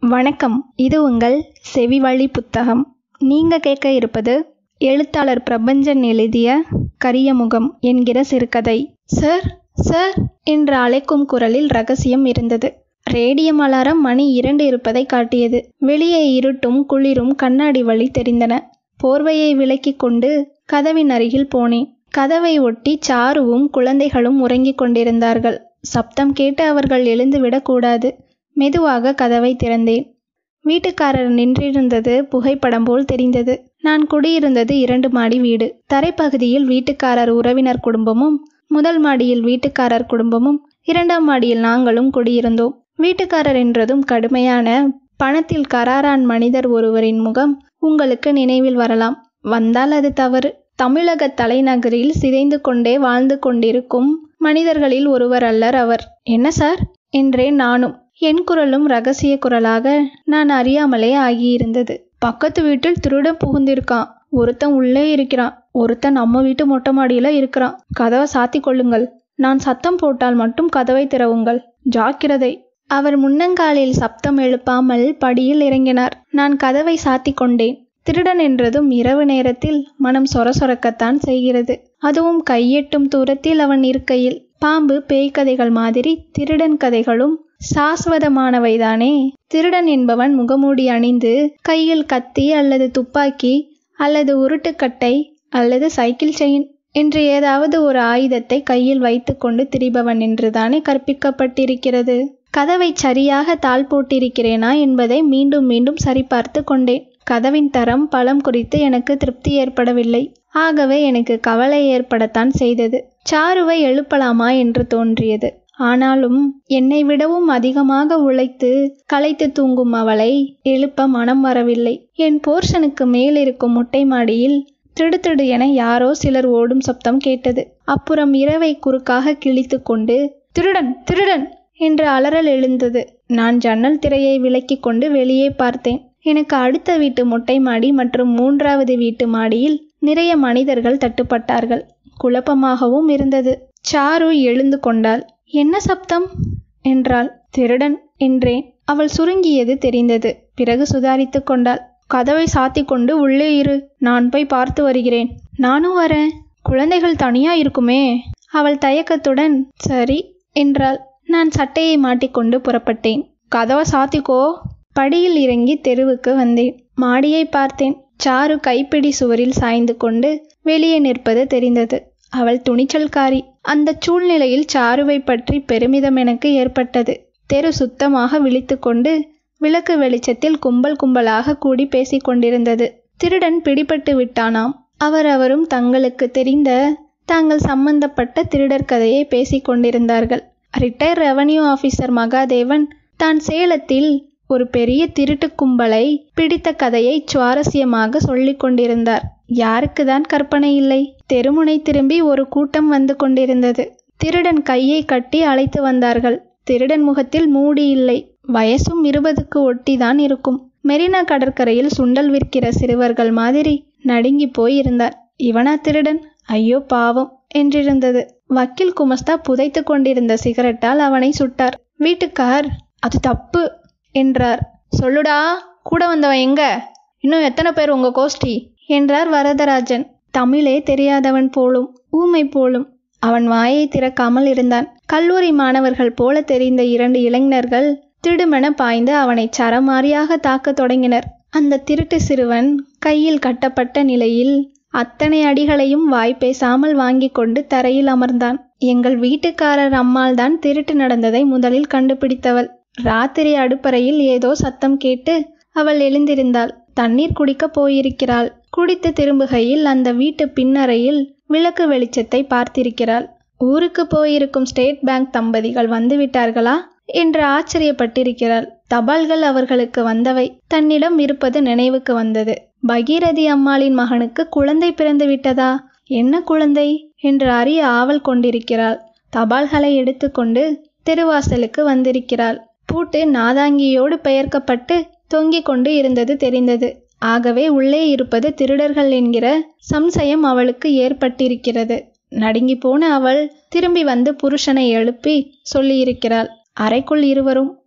வணக்கம் இது உங்கள் செவிவழி புத்தகம் நீங்க கேட்க இருப்பது எழுத்தாளர் பிரபஞ்சன் எழுதிய கரியமுகம் என்கிற சிறுகதை சார் சார் என்று அழைக்கும் குரலில் ரகசியம் இருந்தது ரேடியம் அலாரம் மணி இரண்டு இருப்பதை காட்டியது வெளியே இருட்டும் குளிரும் கண்ணாடி வழி தெரிந்தன போர்வையை விலக்கிக் கொண்டு கதவின் அருகில் போனேன் கதவை ஒட்டி சாருவும் குழந்தைகளும் உறங்கிக் கொண்டிருந்தார்கள் சப்தம் கேட்டு அவர்கள் எழுந்துவிடக்கூடாது மெதுவாக கதவை திறந்தேன் வீட்டுக்காரர் நின்றிருந்தது புகைப்படம் போல் தெரிந்தது நான் குடியிருந்தது இரண்டு மாடி வீடு தரைப்பகுதியில் வீட்டுக்காரர் உறவினர் குடும்பமும் முதல் மாடியில் வீட்டுக்காரர் குடும்பமும் இரண்டாம் மாடியில் நாங்களும் குடியிருந்தோம் வீட்டுக்காரர் என்றதும் கடுமையான பணத்தில் கராரான் மனிதர் ஒருவரின் முகம் உங்களுக்கு நினைவில் வரலாம் வந்தால் அது தவறு தமிழக தலைநகரில் சிதைந்து கொண்டே வாழ்ந்து கொண்டிருக்கும் மனிதர்களில் ஒருவர் அல்லர் அவர் என்ன சார் என்றேன் நானும் என் குரலும் ரகசிய குரலாக நான் அறியாமலே ஆகியிருந்தது பக்கத்து வீட்டில் திருடன் புகுந்திருக்கான் ஒருத்தன் உள்ளே இருக்கிறான் ஒருத்தன் நம்ம வீட்டு மொட்டை மாடியில இருக்கிறான் கதவை சாத்தி கொள்ளுங்கள் நான் சத்தம் போட்டால் மட்டும் கதவை திறவுங்கள் ஜாக்கிரதை அவர் முன்னங்காலில் சப்தம் எழுப்பாமல் படியில் இறங்கினார் நான் கதவை சாத்தி கொண்டேன் திருடன் என்றதும் இரவு நேரத்தில் மனம் சொர சொரக்கத்தான் செய்கிறது அதுவும் கையெட்டும் தூரத்தில் அவன் இருக்கையில் பாம்பு பேய் கதைகள் மாதிரி திருடன் கதைகளும் சாஸ்வதமானவைதானே திருடன் என்பவன் முகமூடி அணிந்து கையில் கத்தி அல்லது துப்பாக்கி அல்லது உருட்டுக்கட்டை அல்லது சைக்கிள் செயின் என்று ஏதாவது ஒரு ஆயுதத்தை கையில் வைத்துக்கொண்டு திரிபவன் என்றுதானே கற்பிக்கப்பட்டிருக்கிறது கதவை சரியாக தாள் போட்டிருக்கிறேனா என்பதை மீண்டும் மீண்டும் சரிபார்த்து கொண்டேன் கதவின் தரம் பலம் குறித்து எனக்கு திருப்தி ஏற்படவில்லை ஆகவே எனக்கு கவலை ஏற்படத்தான் செய்தது சாருவை எழுப்பலாமா என்று தோன்றியது ஆனாலும் என்னை விடவும் அதிகமாக உழைத்து களைத்து தூங்கும் அவளை எழுப்ப மனம் வரவில்லை என் போர்ஷனுக்கு மேல் இருக்கும் மொட்டை மாடியில் திடுதிடு என யாரோ சிலர் ஓடும் சப்தம் கேட்டது அப்புறம் இரவை குறுக்காக கிழித்து கொண்டு திருடன் திருடன் என்று அலறல் எழுந்தது நான் ஜன்னல் திரையை விலக்கி கொண்டு வெளியே பார்த்தேன் எனக்கு அடுத்த வீட்டு மொட்டை மாடி மற்றும் மூன்றாவது வீட்டு மாடியில் நிறைய மனிதர்கள் தட்டுப்பட்டார்கள் குழப்பமாகவும் இருந்தது சாரு எழுந்து கொண்டாள் என்ன சப்தம் என்றாள் திருடன் என்றேன் அவள் சுருங்கியது தெரிந்தது பிறகு சுதாரித்து கொண்டாள் கதவை சாத்தி கொண்டு உள்ளே இரு நான் போய் பார்த்து வருகிறேன் நானும் வரேன் குழந்தைகள் தனியா இருக்குமே அவள் தயக்கத்துடன் சரி என்றாள் நான் சட்டையை மாட்டிக்கொண்டு புறப்பட்டேன் கதவை சாத்திக்கோ படியில் இறங்கி தெருவுக்கு வந்தேன் மாடியை பார்த்தேன் சாரு கைப்பிடி சுவரில் சாய்ந்து கொண்டு வெளியே நிற்பது தெரிந்தது அவள் துணிச்சல்காரி அந்த சூழ்நிலையில் சாருவை பற்றி பெருமிதம் எனக்கு ஏற்பட்டது தெரு சுத்தமாக விழித்து கொண்டு விளக்கு வெளிச்சத்தில் கும்பல் கும்பலாக கூடி பேசிக் கொண்டிருந்தது திருடன் பிடிபட்டு விட்டானாம் அவர் அவரும் தங்களுக்கு தெரிந்த தாங்கள் சம்பந்தப்பட்ட திருடர் கதையை பேசிக் கொண்டிருந்தார்கள் ரிட்டையர் ரெவன்யூ ஆபீசர் மகாதேவன் தான் சேலத்தில் ஒரு பெரிய திருட்டு கும்பலை பிடித்த கதையை சுவாரஸ்யமாக சொல்லிக் கொண்டிருந்தார் யாருக்கு தான் கற்பனை இல்லை தெருமுனை திரும்பி ஒரு கூட்டம் வந்து கொண்டிருந்தது திருடன் கையை கட்டி அழைத்து வந்தார்கள் திருடன் முகத்தில் மூடி இல்லை வயசும் இருபதுக்கு ஒட்டிதான் இருக்கும் மெரினா கடற்கரையில் சுண்டல் விற்கிற சிறுவர்கள் மாதிரி நடுங்கி போய் இருந்தார் இவனா திருடன் ஐயோ பாவம் என்றிருந்தது வக்கீல் குமஸ்தா புதைத்து கொண்டிருந்த சிகரெட்டால் அவனை சுட்டார் வீட்டுக்கார் அது தப்பு என்றார் சொல்லுடா கூட வந்தவன் எங்க இன்னும் எத்தனை பேர் உங்க கோஷ்டி என்றார் வரதராஜன் தமிழே தெரியாதவன் போலும் ஊமை போலும் அவன் வாயை திறக்காமல் இருந்தான் கல்லூரி மாணவர்கள் போல தெரிந்த இரண்டு இளைஞர்கள் திடுமென பாய்ந்து அவனை சரமாரியாக தாக்கத் தொடங்கினர் அந்த திருட்டு சிறுவன் கையில் கட்டப்பட்ட நிலையில் அத்தனை அடிகளையும் வாய் பேசாமல் வாங்கி கொண்டு தரையில் அமர்ந்தான் எங்கள் வீட்டுக்காரர் அம்மாள் தான் திருட்டு நடந்ததை முதலில் கண்டுபிடித்தவள் ராத்திரி அடுப்பறையில் ஏதோ சத்தம் கேட்டு அவள் எழுந்திருந்தாள் தண்ணீர் குடிக்க போயிருக்கிறாள் குடித்து திரும்புகையில் அந்த வீட்டு பின்னறையில் விளக்கு வெளிச்சத்தை பார்த்திருக்கிறாள் ஊருக்கு போயிருக்கும் ஸ்டேட் பேங்க் தம்பதிகள் வந்து விட்டார்களா என்று ஆச்சரியப்பட்டிருக்கிறாள் தபால்கள் அவர்களுக்கு வந்தவை தன்னிடம் இருப்பது நினைவுக்கு வந்தது பகீரதி அம்மாளின் மகனுக்கு குழந்தை பிறந்து விட்டதா என்ன குழந்தை என்று அறிய ஆவல் கொண்டிருக்கிறாள் தபால்களை எடுத்துக்கொண்டு தெருவாசலுக்கு வந்திருக்கிறாள் பூட்டு நாதாங்கியோடு பெயர்க்கப்பட்டு தொங்கிக் கொண்டு இருந்தது தெரிந்தது ஆகவே உள்ளே இருப்பது திருடர்கள் என்கிற சம்சயம் அவளுக்கு ஏற்பட்டிருக்கிறது நடுங்கி போன அவள் திரும்பி வந்து புருஷனை எழுப்பி சொல்லியிருக்கிறாள் அறைக்குள் இருவரும்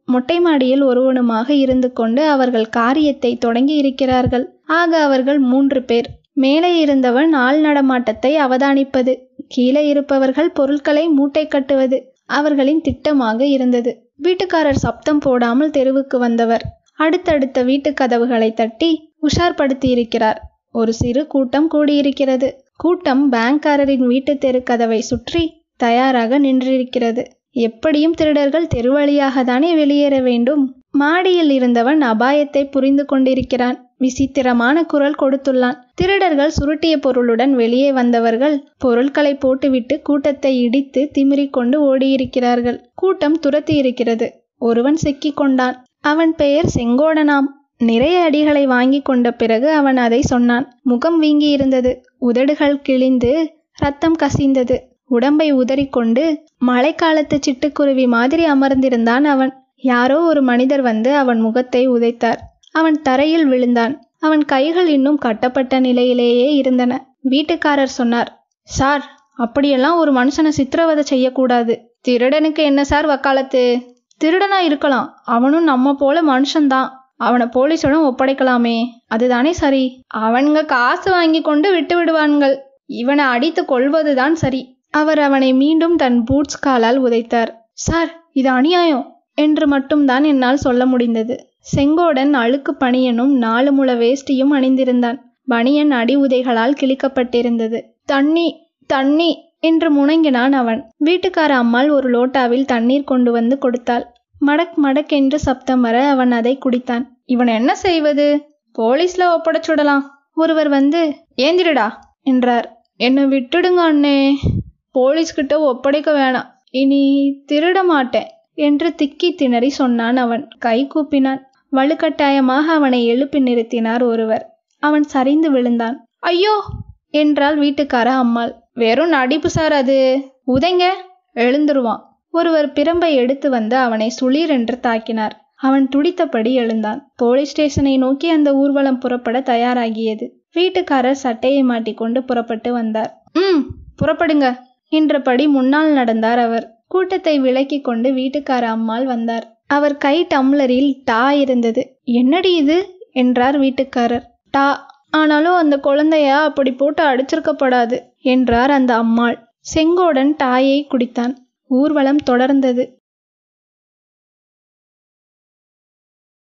மொட்டை மாடியில் ஒருவனுமாக இருந்து கொண்டு அவர்கள் காரியத்தை தொடங்கி இருக்கிறார்கள் ஆக அவர்கள் மூன்று பேர் மேலே இருந்தவன் ஆள் நடமாட்டத்தை அவதானிப்பது கீழே இருப்பவர்கள் பொருட்களை மூட்டை கட்டுவது அவர்களின் திட்டமாக இருந்தது வீட்டுக்காரர் சப்தம் போடாமல் தெருவுக்கு வந்தவர் அடுத்தடுத்த வீட்டு கதவுகளை தட்டி உஷார்படுத்தி இருக்கிறார் ஒரு சிறு கூட்டம் கூடியிருக்கிறது கூட்டம் பேங்க்காரரின் வீட்டு தெரு கதவை சுற்றி தயாராக நின்றிருக்கிறது எப்படியும் திருடர்கள் தெருவழியாக தானே வெளியேற வேண்டும் மாடியில் இருந்தவன் அபாயத்தை புரிந்து கொண்டிருக்கிறான் விசித்திரமான குரல் கொடுத்துள்ளான் திருடர்கள் சுருட்டிய பொருளுடன் வெளியே வந்தவர்கள் பொருட்களை போட்டுவிட்டு கூட்டத்தை இடித்து திமிரிக் கொண்டு ஓடியிருக்கிறார்கள் கூட்டம் துரத்தி இருக்கிறது ஒருவன் சிக்கிக் கொண்டான் அவன் பெயர் செங்கோடனாம் நிறைய அடிகளை வாங்கி கொண்ட பிறகு அவன் அதை சொன்னான் முகம் வீங்கி இருந்தது உதடுகள் கிழிந்து ரத்தம் கசிந்தது உடம்பை உதறிக்கொண்டு மழைக்காலத்து சிட்டுக்குருவி மாதிரி அமர்ந்திருந்தான் அவன் யாரோ ஒரு மனிதர் வந்து அவன் முகத்தை உதைத்தார் அவன் தரையில் விழுந்தான் அவன் கைகள் இன்னும் கட்டப்பட்ட நிலையிலேயே இருந்தன வீட்டுக்காரர் சொன்னார் சார் அப்படியெல்லாம் ஒரு மனுஷனை சித்திரவதை செய்யக்கூடாது திருடனுக்கு என்ன சார் வக்காலத்து திருடனா இருக்கலாம் அவனும் நம்ம போல மனுஷன்தான் அவனை போலீஸுடன் ஒப்படைக்கலாமே அதுதானே சரி அவனுங்க காசு வாங்கி கொண்டு விட்டு விடுவான்கள் இவனை அடித்து கொள்வதுதான் சரி அவர் அவனை மீண்டும் தன் பூட்ஸ் காலால் உதைத்தார் சார் இது அநியாயம் என்று மட்டும்தான் என்னால் சொல்ல முடிந்தது செங்கோடன் அழுக்கு பணியனும் நாலு முழ வேஷ்டியும் அணிந்திருந்தான் பனியன் அடி உதைகளால் கிழிக்கப்பட்டிருந்தது தண்ணி தண்ணி என்று முணங்கினான் அவன் வீட்டுக்கார அம்மாள் ஒரு லோட்டாவில் தண்ணீர் கொண்டு வந்து கொடுத்தாள் மடக் மடக் என்று சப்தம் வர அவன் அதை குடித்தான் இவன் என்ன செய்வது போலீஸ்ல ஒப்படைச்சுடலாம் ஒருவர் வந்து ஏந்திரடா என்றார் என்னை விட்டுடுங்க அண்ணே போலீஸ்கிட்ட ஒப்படைக்க வேணாம் இனி திருட மாட்டேன் என்று திக்கி திணறி சொன்னான் அவன் கை கூப்பினான் வலுக்கட்டாயமாக அவனை எழுப்பி நிறுத்தினார் ஒருவர் அவன் சரிந்து விழுந்தான் ஐயோ என்றாள் வீட்டுக்கார அம்மாள் வெறும் நடிப்பு சார் அது உதைங்க எழுந்துருவான் ஒருவர் பிரம்பை எடுத்து வந்து அவனை சுளீர் என்று தாக்கினார் அவன் துடித்தபடி எழுந்தான் போலீஸ் ஸ்டேஷனை நோக்கி அந்த ஊர்வலம் புறப்பட தயாராகியது வீட்டுக்காரர் சட்டையை மாட்டிக்கொண்டு புறப்பட்டு வந்தார் ம் புறப்படுங்க என்றபடி முன்னால் நடந்தார் அவர் கூட்டத்தை விலக்கி கொண்டு வீட்டுக்கார அம்மாள் வந்தார் அவர் கை டம்ளரில் டா இருந்தது என்னடி இது என்றார் வீட்டுக்காரர் டா ஆனாலும் அந்த குழந்தைய அப்படி போட்டு அடிச்சிருக்கப்படாது என்றார் அந்த அம்மாள் செங்கோடன் டாயை குடித்தான் ஊர்வலம் தொடர்ந்தது